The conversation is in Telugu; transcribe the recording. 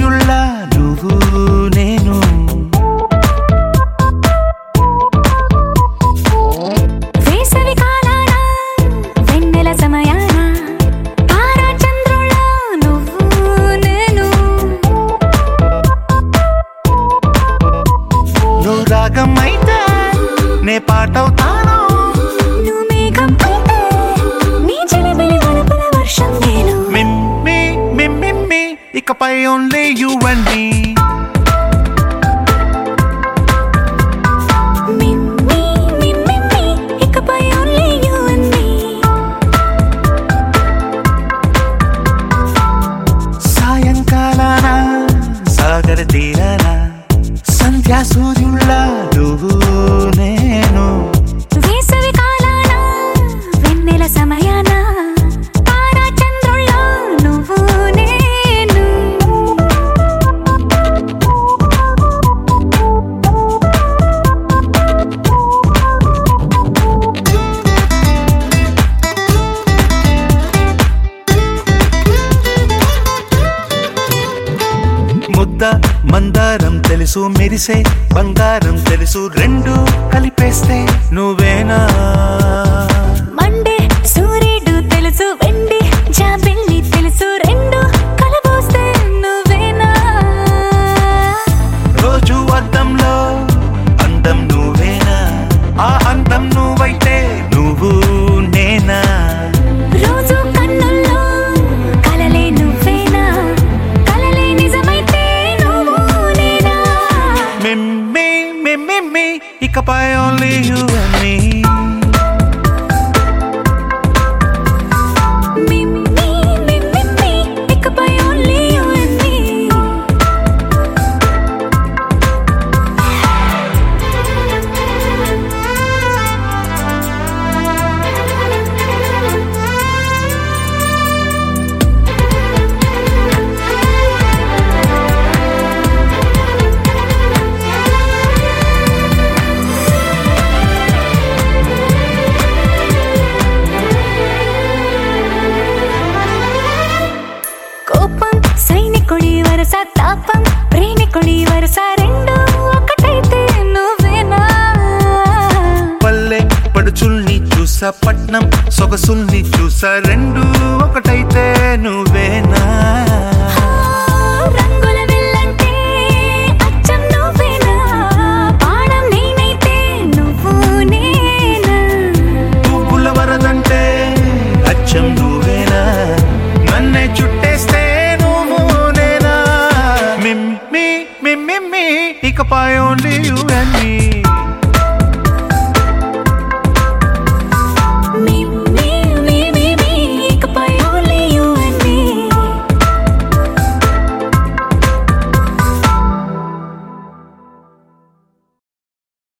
సూర్యుళ్ళ నువ్వు నేను వేసవి కాలాన వెన్నెల సమయాన తారా చంద్రుళ్ళ నువ్వు నేను నువ్వు రాగం అయితే నే పాటవుతాను నువ్వు మేఘం అయితే నీ చిలిబిలి వలపుల వర్షం నేను మిమ్మి మిమ్మి ఇకపై ఓన్లీ యు అండ్ మీ మిమ్మీ మిమ్మిమ్మి ఇకపై ఓన్లీ యు అండ్ మీ సాయంకాలాన సాగర తీరాన సంధ్యా సూర్యుళ్ళ నువ్వు నేను వేసవి కాలాన వెన్నెల సమయాన తారా చంద్రుళ్ళ నువ్వు నేను ముద్ద మందారం తెలుసు మెరిసే బంగారం తెలుసు రెండు కలిపేస్తే నువ్వేనా మండే సూర్యుడు తెలుసు వెండి జాబిల్లి తెలుసు రెండు కలబోస్తే నువ్వేనా రోజు అద్దంలో అందం నువ్వేనా ఆ అందం నువ్వైతే నువ్వు నేనా రోజు కన్నుల్లో కలలే నువ్వేనా కలలే నిజమైతే నువ్వు నేనా మిమ్మి మిమ్మి ఇకపై ఓన్లీ యు అండ్ మీ మిమ్మీ మిమ్మిమ్మి ఇకపై ఓన్లీ యు అండ్ మీ కోపం సైనికుడి వరస తాపం ప్రేమికుడి వరస రెండు ఒకటైతే నువ్వేనా పల్లె పడుచుల్ని చూసా పట్నం సొగసుల్ని చూసా రెండు